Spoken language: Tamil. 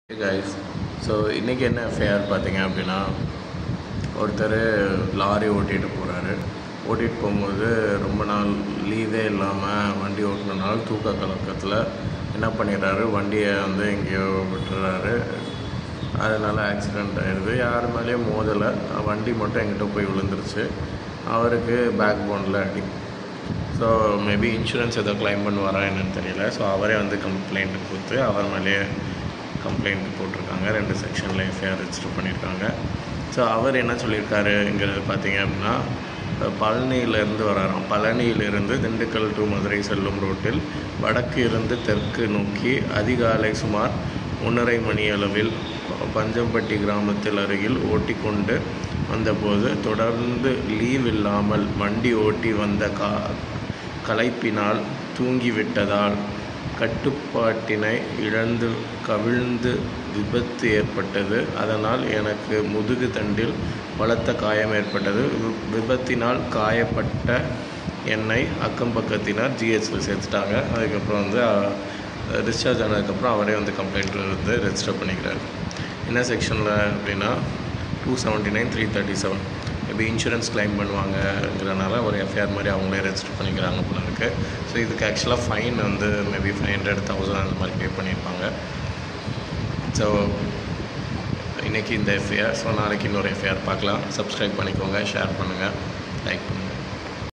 கைஸ் ஸோ இன்றைக்கி என்ன எஃப்ஐஆர் பார்த்தீங்க அப்படின்னா ஒருத்தர் லாரி ஓட்டிகிட்டு போகிறாரு ஓட்டிகிட்டு போகும்போது ரொம்ப நாள் லீவே இல்லாமல் வண்டி ஓட்டினனால தூக்க கலக்கத்தில் என்ன பண்ணிடுறாரு வண்டியை வந்து எங்கேயோ விட்டுறாரு அதனால் ஆக்சிடெண்ட் ஆயிடுது யார் மேலேயும் மோதலை வண்டி மட்டும் எங்கிட்ட போய் விழுந்துருச்சு அவருக்கு பேக் போனில் அடி ஸோ மேபி இன்சூரன்ஸ் ஏதோ க்ளைம் பண்ணுவாரா என்னன்னு தெரியல ஸோ அவரே வந்து கம்ப்ளைண்ட் கொடுத்து அவர் மேலேயே கம்ப்ளைண்ட் போட்டிருக்காங்க ரெண்டு செக்ஷனில் எஃப்ஐஆர் ரெஜிஸ்டர் பண்ணியிருக்காங்க ஸோ அவர் என்ன சொல்லியிருக்காருங்கிறது பார்த்தீங்க அப்படின்னா பழனியிலேருந்து வராராம் பழனியிலிருந்து திண்டுக்கல் டு மதுரை செல்லும் ரோட்டில் வடக்கு இருந்து தெற்கு நோக்கி அதிகாலை சுமார் ஒன்றரை மணி அளவில் பஞ்சம்பட்டி கிராமத்தில் அருகில் ஓட்டிக்கொண்டு வந்தபோது தொடர்ந்து லீவ் இல்லாமல் வண்டி ஓட்டி வந்த கா களைப்பினால் தூங்கிவிட்டதால் கட்டுப்பாட்டினை இழந்து கவிழ்ந்து விபத்து ஏற்பட்டது அதனால் எனக்கு முதுகு தண்டில் பலத்த காயம் ஏற்பட்டது வி- விபத்தினால் காயப்பட்ட என்னை அக்கம் பக்கத்தினர் ஜிஹெச்சில் சேர்த்துட்டாங்க அதுக்கப்புறம் வந்து டிஸ்சார்ஜ் ஆனதுக்கப்புறம் அவரே வந்து கம்ப்ளைண்ட் வந்து ரெஜிஸ்டர் பண்ணிக்கிறார் என்ன செக்ஷனில் அப்படின்னா two seventy nine three thirty seven maybe insurance claim பண்ணுவாங்கங்கிறனால ஒரு எஃப்ஐஆர் மாதிரி அவங்களே ரெஜிஸ்டர் பண்ணிக்கிறாங்க போல இருக்கு ஸோ இதுக்கு ஆக்சுவலாக ஃபைன் வந்து மேபி ஃபைவ் ஹண்ட்ரட் தௌசண்ட் அந்த மாதிரி பே பண்ணியிருப்பாங்க ஸோ இன்றைக்கி இந்த எஃப்ஐஆர் ஸோ நாளைக்கு இன்னொரு எஃப்ஐஆர் பார்க்கலாம் சப்ஸ்கிரைப் பண்ணிக்கோங்க ஷேர் பண்ணுங்கள் லைக் பண்ணுங்கள்